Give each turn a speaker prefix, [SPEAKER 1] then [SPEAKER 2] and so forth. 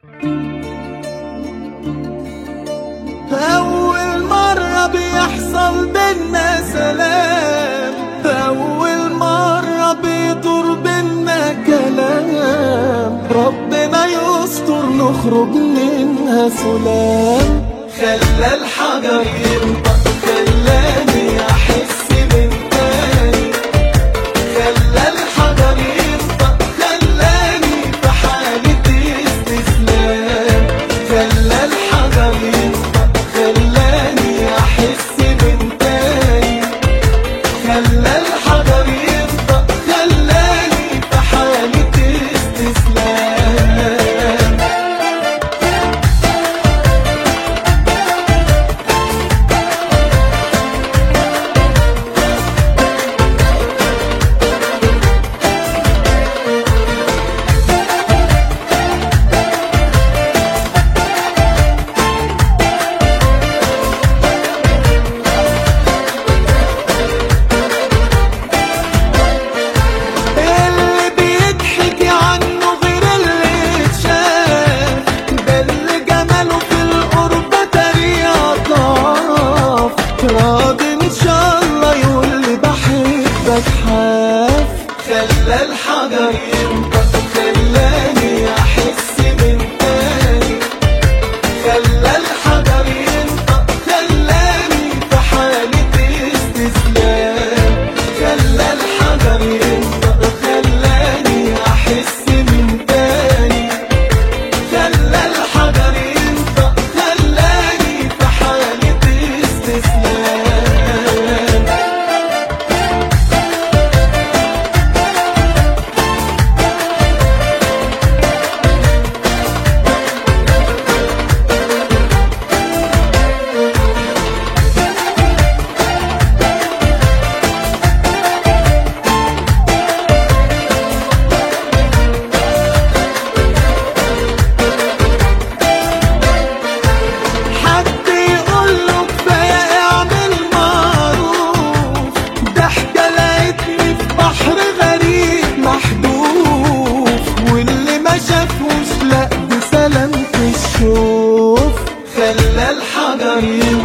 [SPEAKER 1] أول مرة بيحصل بينا سلام أول مرة بيدور بينا كلام ربنا يستر نخرج منها سلام خلى الحجر ينطق خلاني أحس من تاني خلى الحجر ينطق خلاني في حالة استسلام خلى الحجر ينطق خلاني أحس من تاني خلى الحجر ينطق خلاني في حالة استسلام اللي بيضحك عنه غير اللي اتشاف ده اللي جماله في القرب طريقة ضعف راضي ان شاء الله يقول لي بحبك حاف خلى الحجر ينطق خلاني احس من تاني خلى الحجر ينطق خلاني في حالة استسلام خلى الحجر ينطق خلاني أحس من تاني خلى الحجر ينطق خلاني في حالة استسلام حد يقول له كفايه اعمل معروف ضحكه لقيتني في بحر غريب محذوف واللي ما شافوش لا بسلامة الشوف خلى الحجر ينطق